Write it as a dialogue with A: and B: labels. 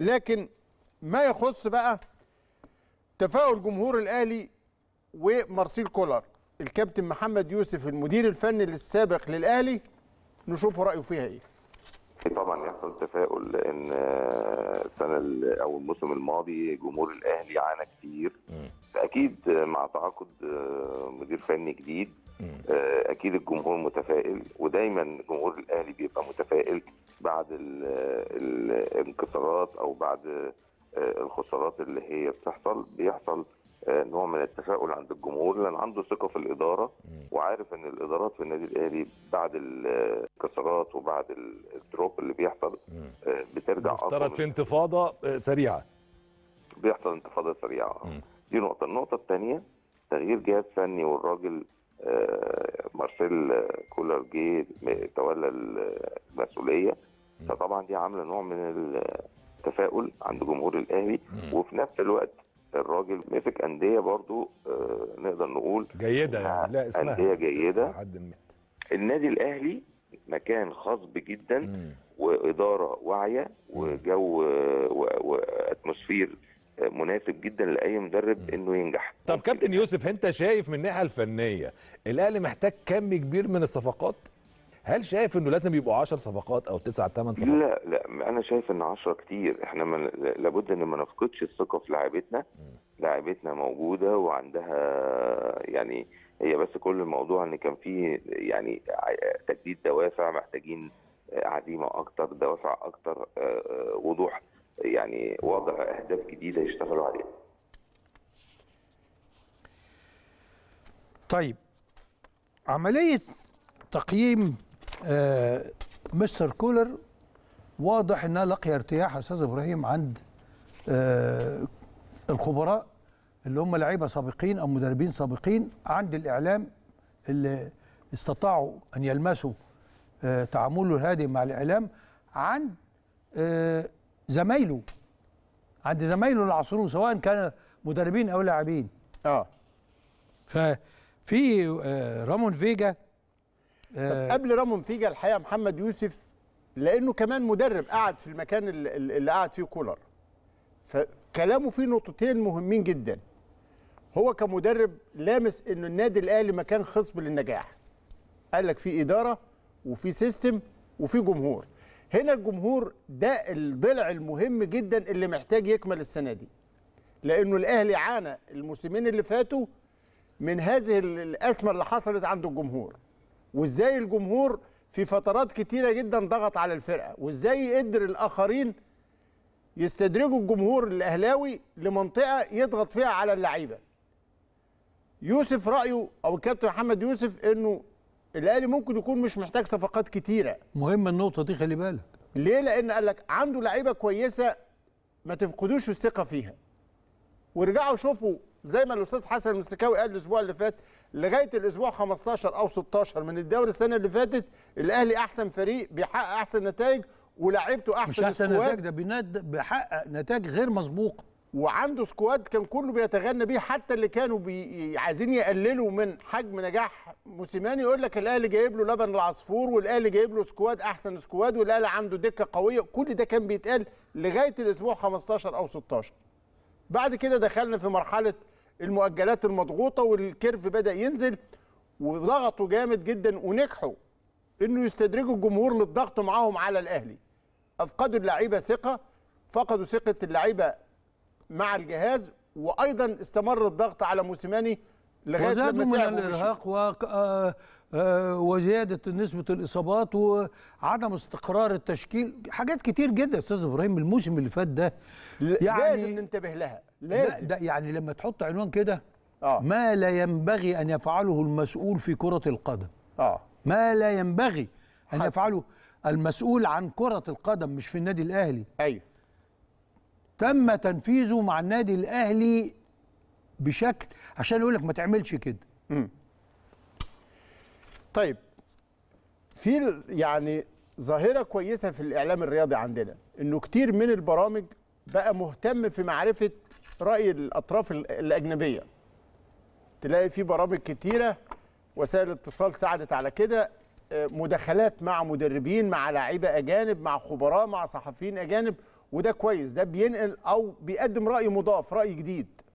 A: لكن ما يخص بقى تفاؤل جمهور الاهلي ومارسيل كولر الكابتن محمد يوسف المدير الفني السابق للاهلي نشوفوا رايه فيها ايه
B: طبعا يحصل تفاؤل لان السنه ال- او الموسم الماضي جمهور الاهلي عانى كتير اكيد مع تعاقد مدير فني جديد اكيد الجمهور متفائل ودايما جمهور الاهلي بيبقى متفائل بعد ال- الانكسارات او بعد الخسارات اللي هي بتحصل بيحصل نوع من التفاؤل عند الجمهور لان عنده ثقه في الاداره وعارف ان الادارات في النادي الاهلي بعد الكسرات وبعد الدروب اللي بيحصل بترجع
C: افترض في انتفاضه آه، سريعه
B: بيحصل انتفاضه سريعه دي نقطه النقطه الثانيه تغيير جهاز فني والراجل آه، مارسيل كولر جه تولى المسؤوليه فطبعا دي عامله نوع من التفاؤل عند جمهور الاهلي وفي نفس الوقت الراجل مسك انديه برضو آه، نقدر نقول
C: جيده يعني لا اسمها
B: انديه جيده
C: حد ما
B: النادي الاهلي مكان خصب جدا واداره واعيه وجو و- واتموسفير مناسب جدا لاي مدرب انه ينجح
C: طب كابتن يوسف انت شايف من الناحيه الفنيه الاهلي محتاج كم كبير من الصفقات هل شايف انه لازم يبقوا 10 صفقات او 9 8 صفقات
B: لا لا انا شايف ان 10 كتير احنا من لابد ان ما نفقدش الثقه في لاعبتنا لاعبتنا موجوده وعندها يعني هي بس كل الموضوع ان كان في يعني ع- تجديد دوافع محتاجين عزيمه اكتر دوافع اكتر آه، آه، وضوح يعني وضع اهداف جديده يشتغلوا عليها
D: طيب عملية تقييم آه مستر كولر واضح انها لقي ارتياح يا استاذ ابراهيم عند آه الخبراء اللي هم لعيبه سابقين او مدربين سابقين عند الاعلام اللي استطاعوا ان يلمسوا آه تعامله الهادئ مع الاعلام عند آه زمايله عند زمايله اللي عصروه سواء كان مدربين او لاعبين
A: اه
D: ففي آه رامون فيجا
A: طب قبل رامون فيجا الحقيقه محمد يوسف لانه كمان مدرب قعد في المكان اللي, اللي قعد فيه كولر فكلامه فيه نقطتين مهمين جدا هو كمدرب لامس انه النادي الاهلي مكان خصب للنجاح قال لك في اداره وفي سيستم وفي جمهور هنا الجمهور ده الضلع المهم جدا اللي محتاج يكمل السنه دي لانه الاهلي عانى الموسمين اللي فاتوا من هذه الازمه اللي حصلت عند الجمهور وازاي الجمهور في فترات كتيره جدا ضغط على الفرقه وازاي قدر الاخرين يستدرجوا الجمهور الاهلاوي لمنطقه يضغط فيها على اللعيبه يوسف رايه او الكابتن محمد يوسف انه الاهلي ممكن يكون مش محتاج صفقات كتيره
D: مهمه النقطه دي خلي بالك
A: ليه لان قال لك عنده لعيبه كويسه ما تفقدوش الثقه فيها ورجعوا شوفوا زي ما الاستاذ حسن المسكاوي قال الاسبوع اللي فات لغايه الاسبوع 15 او 16 من الدوري السنه اللي فاتت الاهلي احسن فريق بيحقق احسن نتائج ولاعيبته احسن
D: مش احسن
A: سكواد.
D: نتائج ده بيناد- بيحقق نتائج غير مسبوقه
A: وعنده سكواد كان كله بيتغنى بيه حتى اللي كانوا بي... عايزين يقللوا من حجم نجاح موسيماني يقول لك الاهلي جايب له لبن العصفور والاهلي جايب له سكواد احسن سكواد والاهلي عنده دكه قويه كل ده كان بيتقال لغايه الاسبوع 15 او 16 بعد كده دخلنا في مرحله المؤجلات المضغوطه والكيرف بدا ينزل وضغطوا جامد جدا ونجحوا انه يستدرجوا الجمهور للضغط معاهم على الاهلي افقدوا اللعيبه ثقه فقدوا ثقه اللعيبه مع الجهاز وايضا استمر الضغط على موسيماني لغايه
D: وزادوا
A: لما
D: من
A: تعب ومشي.
D: الارهاق و... آه، آه، وزياده نسبه الاصابات وعدم استقرار التشكيل حاجات كتير جدا يا استاذ ابراهيم الموسم اللي فات ده
A: لازم ننتبه لها لازم
D: ده يعني لما تحط عنوان كده
A: آه.
D: ما لا ينبغي ان يفعله المسؤول في كره القدم
A: اه
D: ما لا ينبغي ان
A: حسن.
D: يفعله المسؤول عن كره القدم مش في النادي الاهلي
A: ايوه
D: تم تنفيذه مع النادي الاهلي بشكل عشان يقول لك ما تعملش كده
A: طيب في ال- يعني ظاهره كويسه في الاعلام الرياضي عندنا انه كتير من البرامج بقى مهتم في معرفه راي الاطراف ال- الاجنبيه تلاقي في برامج كتيره وسائل الاتصال ساعدت على كده آه، مداخلات مع مدربين مع لاعيبه اجانب مع خبراء مع صحفيين اجانب وده كويس ده بينقل او بيقدم راي مضاف راي جديد